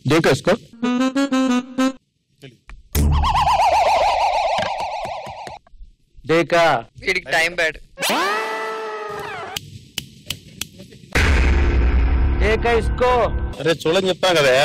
देखो इसको देखा వీడికి టైం బ్యాడ్ देखा इसको అరే చూడని చెప్తా కదా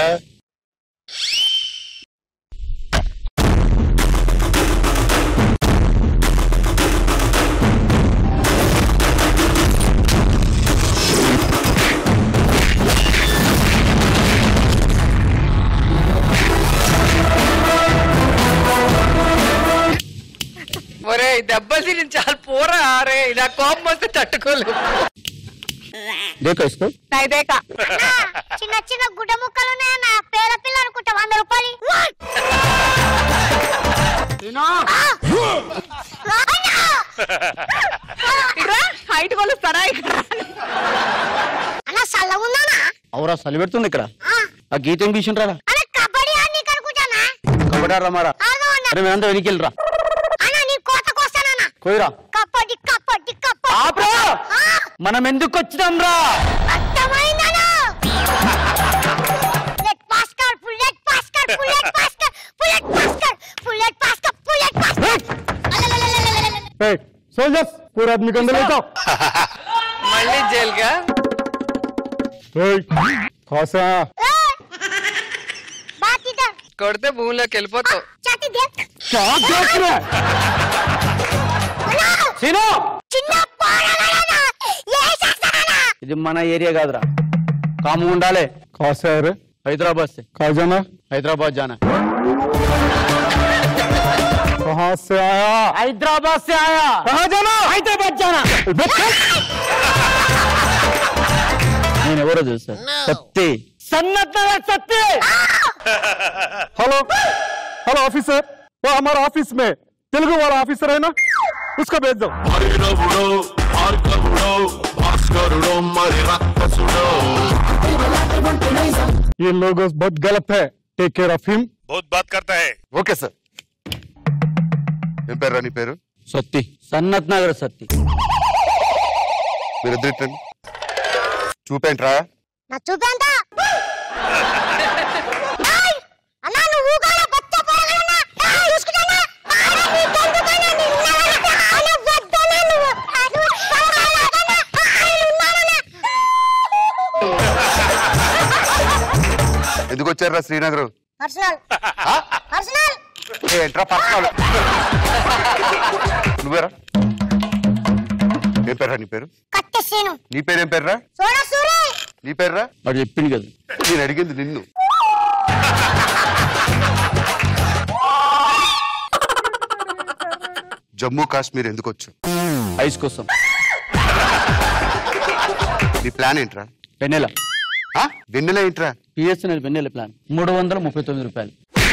ఒరే దెబ్బలు తిని చాలా పోరా అరే ఇలా కోపం వస్తే తట్టుకోలేవు देखो इसको నైదేక చిన్న చిన్న గుడ్డ ముక్కలు ఉన్నాయన్న పేద పిల్ల అనుకుంటా వంద రూపాయలు హైట్ కొలుస్తారా ఇక్కడ అన్న సల్లగా ఉందానా అవరా చలి పెడుతుంది ఇక్కడ ఆ గీత ఏం తీసిన రా అన్న కబడ్డీ ఆడి అనుకుంటానా కబడ్డారా మారా ఆగు అన్న అరే మేమంతా వెనికెళ్ళరా అన్న నీ కోతకు వస్తానన్న కోయిరా కబడ్డీ కబడ్డీ కబడ్డీ ఆప్రా ఆ, మనం ఎందుకు వచ్చినాం రా అర్థమైందనా లెట్ పాస్ కర్ బుల్లెట్ పాస్ కర్ బుల్లెట్ పాస్ కర్ బుల్లెట్ పాస్ కర్ బుల్లెట్ పాస్ కర్ బుల్లెట్ పాస్ కర్ సోల్జర్స్ పూరా ఆदमी को अंदर लेके आओ మళ్ళీ జైలుగా खासा बात इधर కొడితే భూమిలోకి వెళ్ళిపోతావు छाती देख क्या देख रहे हैं? సీను చిన్న పోరాడనా ఏసేస్తానా ఇది మన ఏరియా కాదురా కాము ఉండాలి కాసారు హైదరాబాద్ से कहा जाना हैदराबाद जाना कहाँ से आया हैदराबाद से आया कहाँ जाना हैदराबाद जाना నేను ఎవరో తెలుసా Satti Sanath Nagar Satti hello hello officer वो हमारा ऑफिस में तेलुगु वाला ऑफिसर है ना उसको भेज दो హరిరవుడో భార్గవుడో భాస్కరుడో మరి రక్కసుడో ये लोग बहुत गलत है टेक केयर ऑफ हिम बहुत बात करता है ఓకే సార్ ఏం పేరు రా నీ పేరు సత్తి సన్నత్ నగర్ సత్తి మీరిద్దరు ఇట్టండి చూపేంట్రా నా చూపేంతా ఏయ్! అన్నా నువ్వు కూడా బచ్చ పోరగలన్నా ఏయ్, చూసుకుంటానా? ఆడ నీ దొంగతనం నిన్నవన్నా. ఆడ వద్దనా నువ్వు. ఆడు పోరగలన్నా. ఆడు ఉన్నాడన్నా. ఎందుకు వచ్చారా శ్రీనగర్ పర్సనల్ పర్సనల్ ఏంట్రా పర్సనల్ నువ్వేరా ఏం పేరా నీ పేరు కట్టేసేను నీ పేరు ఏం పేరురా సోడా సూరే నీ పేరురా వాడు చెప్పింది కదా నేను అడిగింది నిన్ను జమ్మూ కాశ్మీర్ ఎందుకు వచ్చు ఐస్ కోసం నీ ప్లాన్ ఏంట్రా వెన్నెల ఆ? వెన్నెల ఏంట్రా పిఎస్ఎన్ఎల్ వెన్నెల ప్లాన్ మూడు వందల ముప్పై తొమ్మిది రూపాయలు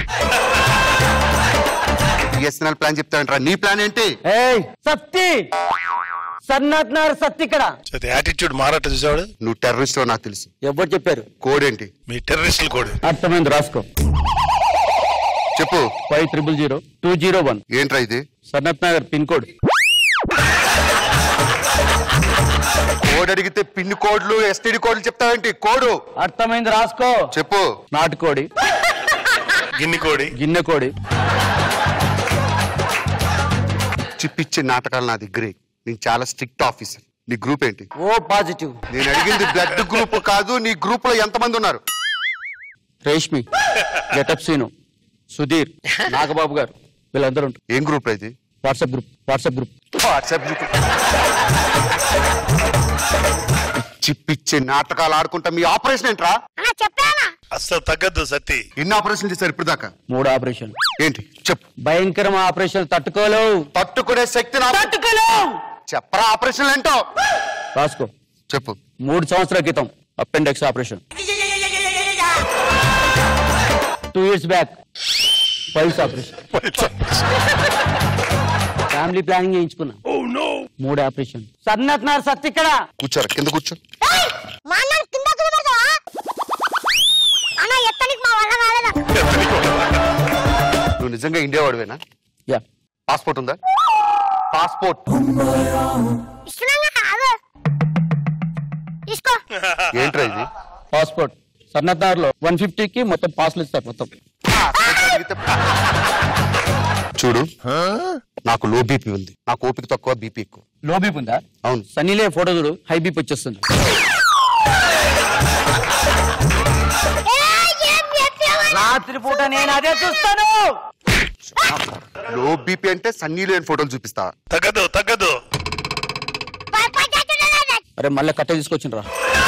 బిఎస్ఎన్ఎల్ ప్లాన్ చెప్తావేంట్రా నీ ప్లాన్ ఏంటి ఏయ్ సత్తి సన్నత్ నగర్ సత్తి ఇక్కడ యాటిట్యూడ్ మారట చూసాడు నువ్వు టెర్రరిస్ట్ నాకు తెలుసు ఎవరు చెప్పారు కోడ్ ఏంటి మీ టెర్రరిస్టులు కూడా అర్థమైంది రాసుకో చెప్పు five triple zero two zero one ఏంట్రా ఇది Sanath Nagar pin code code అడిగితే పిన్ కోడ్లు ఎస్టీడీ కోడ్లు చెప్తావేంటి కోడు అర్థమైంది రాసుకో చెప్పు నాటుకోడి గిన్ని కోడి గిన్నె కోడి చిప్పిచ్చే నాటకాలు నా దగ్గరే నేను చాలా స్ట్రిక్ట్ ఆఫీసర్ నీ గ్రూప్ ఏంటి ఓ పాజిటివ్ నేను అడిగింది బ్లడ్ గ్రూప్ కాదు నీ గ్రూప్ లో ఎంతమంది ఉన్నారు రేష్మి గెటప్ సీను సుధీర్ నాగబాబు గారు వీళ్ళందరూ ఉంటారు ఏం గ్రూప్ ఇది WhatsApp group WhatsApp group WhatsApp group చిప్పిచ్చే నాటకాలు ఆడుకుంటా మీ ఆపరేషన్ ఏంట్రా అన్నా చెప్పానా అస్సలు తగ్గద్దు సత్తి ఎన్ని ఆపరేషన్ చేశారు ఇప్పుడు దాకా మూడు ఆపరేషన్ ఏంటి చెప్పు భయంకరం ఆపరేషన్ తట్టుకోలేవు తట్టుకునే శక్తి నా తట్టుకోలేవు చెప్పరా ఆపరేషన్ ఏంటో రాసుకో చెప్పు మూడు సంవత్సరాల క్రితం appendix operation two years back pulse operation family planning చేయించుకున్నా మూడు ఆపరేషన్ సన్నత్ నార్ సత్ ఇక్కడ కూర్చోరా కింద కూర్చో ఏయ్! మా అన్న కింద కుదరదా అన్న ఎత్తనికి మా వల్ల కాలేదా నువ్వు నిజంగా ఇండియా వాడివేనా యా పాస్పోర్ట్ ఉందా పాస్పోర్ట్ ఇస్తున్నాగా ఆగు తీసుకో ఏంట్రా ఇది పాస్పోర్ట్ సన్నద్దార్ లో వన్ ఫిఫ్టీకి మొత్తం పాస్లు ఇస్తారు మొత్తం చూడు నాకు లో బీపీ ఉంది నాకు ఓపిక తక్కువ బీపీ ఎక్కువ లో బీప్ ఉందా అవును సన్నీలే ఫోటో చూడు హై బీప్ వచ్చేస్తుంది రాత్రి పూట నేను అదే చూస్తాను లో బీపీ అంటే సన్నీ లేని ఫోటోలు చూపిస్తా తగ్గదు తగ్గదు అరే మళ్ళీ కట్ట తీసుకొచ్చిండ్రా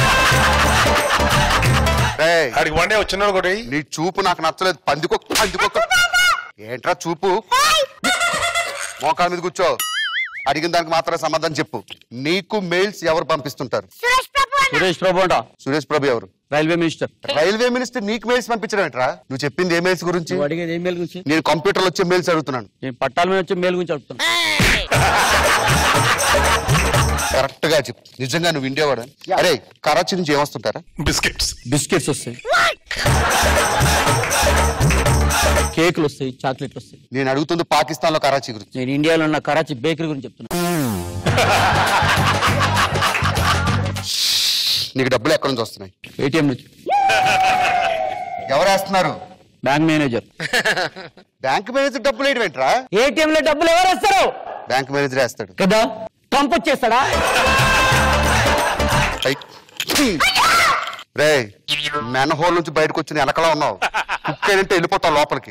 రేయ్, ఆడికి వన్ డే వచ్చినాడు కూడా నీ చూపు నాకు నచ్చలేదు పందికొక్క పందికొక్క ఏంట్రా చూపు మోకాల మీద కూర్చో అడిగిన దానికి మాత్రమే సమాధానం చెప్పు నీకు మెయిల్స్ ఎవరు పంపిస్తుంటారు సురేష్ ప్రభు అన్న సురేష్ ప్రభు అంట సురేష్ ప్రభు ఎవరు రైల్వే మినిస్టర్ రైల్వే మినిస్టర్ నీకు మెయిల్స్ పంపించడం ఏంట్రా నువ్వు చెప్పింది ఏ మెయిల్స్ గురించి నువ్వు అడిగేది ఏం మేలు గురించి నేను కంప్యూటర్ లో వచ్చే మెయిల్స్ అడుగుతున్నాను నేను పట్టాల మీద వచ్చే మేలు గురించి అడుగుతాను కరెక్ట్ గా చెప్పు నిజంగా నువ్వు ఇండియా వాడు అరే కరాచీ నుంచి ఏమొస్తుంటారా బిస్కెట్స్ బిస్కెట్స్ వస్తాయి కేకులు వస్తాయి చాక్లెట్లు వస్తాయి నేను అడుగుతుంది పాకిస్తాన్ లో కరాచీ గురించి నేను ఇండియాలో ఉన్న కరాచీ బేకరీ గురించి చెప్తున్నా నీకు డబ్బులు ఎక్కడి నుంచి వస్తున్నాయి ఏటీఎం నుంచి ఎవరు వేస్తున్నారు బ్యాంక్ మేనేజర్ బ్యాంక్ మేనేజర్ డబ్బులు వేయడం ఏంట్రా ఏటీఎం లో డబ్బులు ఎవరు వస్తారు బ్యాంక్ మేనేజర్ వేస్తాడు కదా పంప్ వచ్చేస్తాడా రే మెన్ హోల్ నుంచి బయటకు వచ్చిన వెనకలా ఉన్నావు కుక్కేనంటే వెళ్ళిపోతావు లోపలికి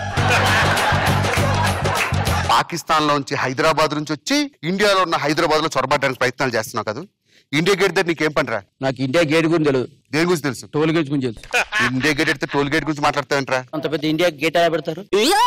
పాకిస్తాన్ లోంచి హైదరాబాద్ నుంచి వచ్చి ఇండియాలో ఉన్న హైదరాబాద్ లో చొరబడడానికి ప్రయత్నాలు చేస్తున్నావు కదా ఇండియా గేట్ దగ్గర నీకేం పనిరా నాకు ఇండియా గేట్ గురించి తెలియదు దేని గురించి తెలుసు టోల్ గేట్ గురించి తెలుసు ఇండియా గేట్ అయితే టోల్ గేట్ గురించి మాట్లాడతావేంట్రా అంత పెద్ద ఇండియా గేట్ ఎలా పెడతారు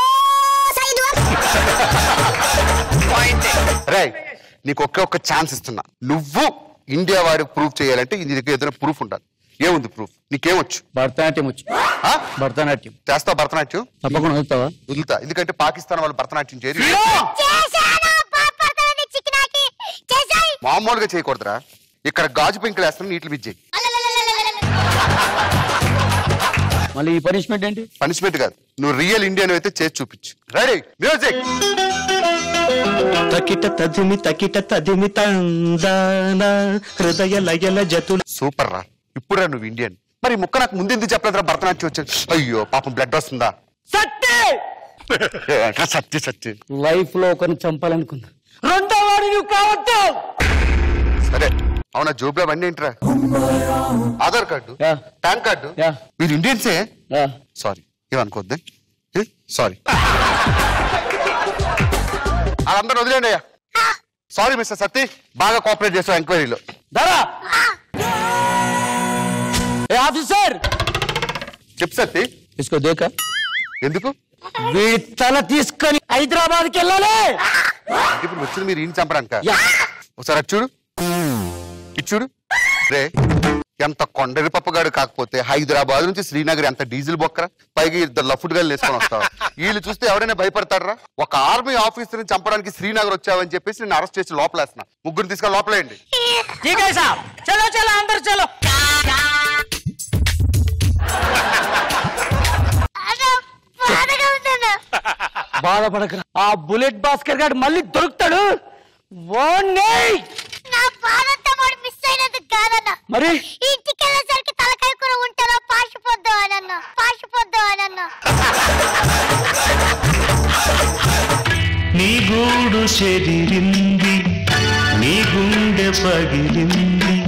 పాయింట్ రే నీకు ఒకే ఒక్క ఛాన్స్ ఇస్తున్నా నువ్వు ఇండియా వాడికి ప్రూఫ్ చేయాలంటే నీ దగ్గర ఏదైనా ప్రూఫ్ ఉండాలి ఏముంది ప్రూఫ్ నీకేమొచ్చు భరతనాట్యం వచ్చు ఆ? భరతనాట్యం చేస్తావు భరతనాట్యం తప్పకుండా వస్తావా వదులుతా ఎందుకంటే పాకిస్తాన్ వాళ్ళు భరతనాట్యం చేయరు చేశాను బాధపడతానని చిక్కినాకి చేశాయి మామూలుగా చేయకూడదురా ఇక్కడ గాజు పెంకులు వేస్తాను నీటిని విజ్జాయి మళ్ళీ ఈ పనిష్మెంట్ ఏంటి పనిష్మెంట్ కాదు నువ్వు రియల్ ఇండియన్ అయితే చేసి చూపించు రెడీ మ్యూజిక్ తకిట తదిమి తకిట తదిమి తందాన హృదయ లయల జతులు సూపర్ రా ఇప్పుడు రా నువ్వు ఇండియన్ మరి ఈ ముక్క నాకు ముందు ఎందుకు చెప్పలేదురా భరతనాట్యం వచ్చాను అయ్యో పాపం బ్లడ్ వస్తుందా ఏంట్రా సత్య సత్య లైఫ్ లో ఒకరిని చంపాలనుకున్నా రెండో వాడు నువ్వు కావద్దు సరే అవునా జోబులో అవన్నీ ఏంట్రా Aadhaar card yeah. PAN card yeah. మీరు ఇండియన్సే యా. సారీ ఏమనుకోద్దే సారీ వాళ్ళందరూ వదిలేండి అయ్యా సారీ మిస్టర్ సత్తి బాగా కోఆపరేట్ చేస్తావు ఎంక్వైరీలో దరా ఏ ఆఫీసర్ చెప్పు సత్తి ఇసుకో దేక ఎందుకు వీడి తల తీసుకొని హైదరాబాద్కి వెళ్ళాలి ఇప్పుడు వచ్చింది మీరు ఈయన చంపడానిక యా. ఒకసారి అటు చూడు ఇటు చూడు రే ఎంత కొండరి పప్పగాడు కాకపోతే హైదరాబాద్ నుంచి శ్రీనగర్ ఎంత డీజిల్ బొక్కరా పైగా ఇద్దరు లఫుడ్ గల్లు వేసుకొని వస్తావు వీళ్ళు చూస్తే ఎవరైనా భయపడతాడరా ఒక ఆర్మీ ఆఫీసర్ ని చంపడానికి శ్రీనగర్ వచ్చావని చెప్పేసి నేను అరెస్ట్ చేసి లోపలేస్తున్నా ముగ్గురు తీసుకొని లోపలేయండి చలో చలో అందరు చలో అన్న బాధగా ఉందన్న బాధపడకరా ఆ బుల్లెట్ భాస్కర్ గారు మళ్ళీ దొరుకుతాడు వాణ్ణి! నా బాధంతా వాడు మిస్ అయినందుకు కాదన్న మరి ఇంటికి వెళ్ళేసరికి తలకాయ కూర ఉంటుందో పాసిపోద్దాం అనన్న పాసిపోద్దాం అనన్న నీ గూడు చెదిరింది నీ గుండె పగిలింది